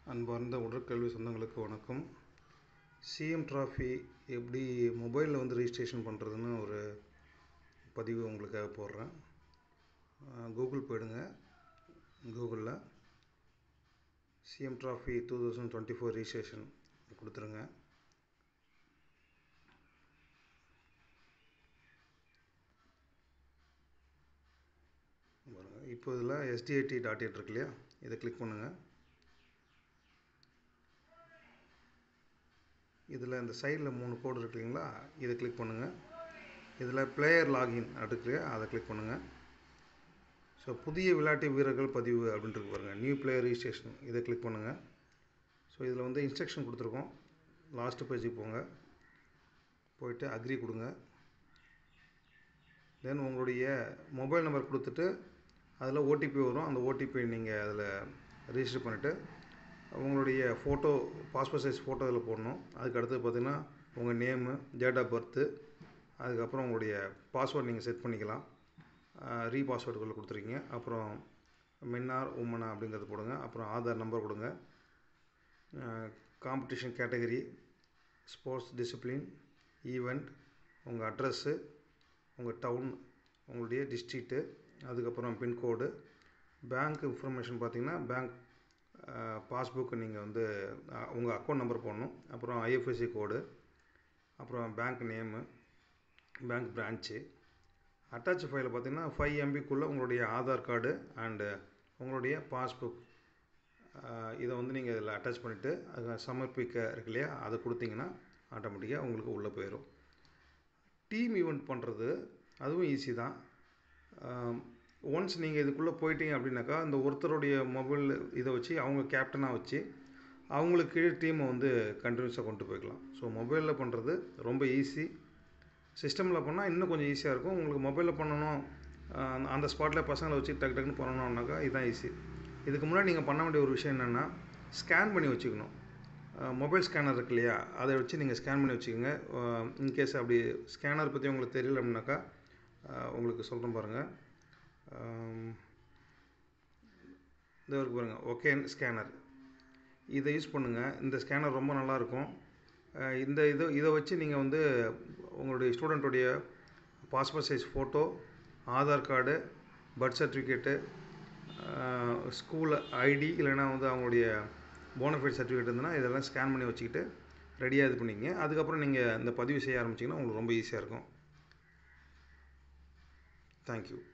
அன்பார்ந்த உடற்கல்வி சொந்தங்களுக்கு வணக்கம் சிஎம் டிராஃபி எப்படி மொபைலில் வந்து ரிஜிஸ்ட்ரேஷன் பண்ணுறதுன்னு ஒரு பதிவு உங்களுக்காக போடுறேன் கூகுள் போயிடுங்க கூகுளில் CM trophy two thousand twenty four registration கொடுத்துருங்க பாருங்கள் இப்போ இதில் எஸ்டிஐடி டாட் எட் இருக்கு இல்லையா இதை கிளிக் பண்ணுங்கள் இதில் இந்த சைடில் மூணு கோடு இருக்கு இல்லைங்களா இதை கிளிக் பண்ணுங்கள் இதில் பிளேயர் லாகின் இருக்கு அதை கிளிக் பண்ணுங்கள் ஸோ புதிய விளையாட்டு வீரர்கள் பதிவு அப்படின்ட்டு பாருங்கள் நியூ பிளேயர் ரிஜிஸ்ட்ரேஷன் இதை கிளிக் பண்ணுங்கள் ஸோ இதில் வந்து இன்ஸ்ட்ரக்ஷன் கொடுத்துருக்கோம் லாஸ்ட்டு பேஜுக்கு போங்க போயிட்டு அக்ரி கொடுங்க தென் உங்களுடைய மொபைல் நம்பர் கொடுத்துட்டு அதில் ஓடிபி வரும் அந்த ஓடிபி நீங்கள் அதில் ரிஜிஸ்டர் பண்ணிவிட்டு உங்களுடைய ஃபோட்டோ பாஸ்போர்ட் சைஸ் ஃபோட்டோ இதில் போடணும் அதுக்கு அடுத்து பார்த்திங்கன்னா உங்கள் நேமு டேட் ஆஃப் பர்த்து அதுக்கப்புறம் உங்களுடைய பாஸ்வேர்ட் நீங்கள் செட் பண்ணிக்கலாம் ரீ பாஸ்வேர்டுக்குள்ளே கொடுத்துருக்கீங்க அப்புறம் மென்னார் உமனா அப்படிங்கிறது போடுங்க அப்புறம் ஆதார் நம்பர் கொடுங்க competition category sports discipline event உங்கள் அட்ரஸ்ஸு உங்கள் டவுன் உங்களுடைய டிஸ்ட்ரிக்ட்டு அதுக்கப்புறம் பின்கோடு பேங்க் இன்ஃபர்மேஷன் பார்த்தீங்கன்னா பேங்க் பாஸ்புக் நீங்கள் வந்து உங்கள் அக்கௌண்ட் நம்பர் போடணும் அப்புறம் ஐஎஃப்எஸ்சி கோடு அப்புறம் bank name bank branch attach ஃபைலில் பார்த்தீங்கன்னா ஃபைவ் எம்பிக்குள்ளே உங்களுடைய ஆதார் கார்டு அண்டு உங்களுடைய பாஸ்புக் இதை வந்து நீங்கள் இதில் அட்டாச் பண்ணிவிட்டு அதை சமர்ப்பிக்க இருக்கு இல்லையா அதை கொடுத்தீங்கன்னா ஆட்டோமேட்டிக்காக உங்களுக்கு உள்ளே போயிடும் டீம் ஈவெண்ட் பண்ணுறது அதுவும் ஈஸி தான் ஒன்ஸ் நீங்கள் இதுக்குள்ளே போயிட்டீங்க அப்படின்னாக்கா அந்த ஒருத்தருடைய மொபைல் இதை வச்சு அவங்க கேப்டனாக வச்சு அவங்களுக்கு கீழே டீமை வந்து கண்டினியூஸாக கொண்டு போய்க்கலாம் ஸோ மொபைலில் பண்ணுறது ரொம்ப ஈஸி சிஸ்டமில் பண்ணால் இன்னும் கொஞ்சம் ஈஸியாக இருக்கும் உங்களுக்கு மொபைலில் பண்ணணும் அந்த ஸ்பாட்டில் பசங்களை வச்சு டக்கு டக்குன்னு பண்ணணும்னாக்கா இதுதான் ஈஸி இதுக்கு முன்னாடி நீங்கள் பண்ண வேண்டிய ஒரு விஷயம் என்னென்னா ஸ்கேன் பண்ணி வச்சுக்கணும் மொபைல் ஸ்கேனர் இருக்கு இல்லையா அதை வச்சு நீங்கள் ஸ்கேன் பண்ணி வச்சுக்கோங்க இன்கேஸ் அப்படி ஸ்கேனர் பற்றி உங்களுக்கு தெரியல அப்படின்னாக்கா உங்களுக்கு சொல்கிறேன் பாருங்கள் இந்த இருக்கு பாருங்கள் ஓகே ஸ்கேனர் இதை யூஸ் பண்ணுங்கள் இந்த ஸ்கேனர் ரொம்ப நல்லாயிருக்கும் இந்த இது இதை வச்சு நீங்கள் வந்து உங்களுடைய ஸ்டூடெண்ட்டுடைய passport size photo Aadhaar card birth certificate school ID இல்லைனா வந்து அவங்களுடைய போனஃபைட் சர்டிஃபிகேட் இருந்ததுன்னா இதெல்லாம் ஸ்கேன் பண்ணி வச்சுக்கிட்டு ரெடியாக இது பண்ணிங்க அதுக்கப்புறம் நீங்கள் இந்த பதிவு செய்ய ஆரம்பிச்சிங்கன்னா உங்களுக்கு ரொம்ப ஈஸியாக இருக்கும் தேங்க்யூ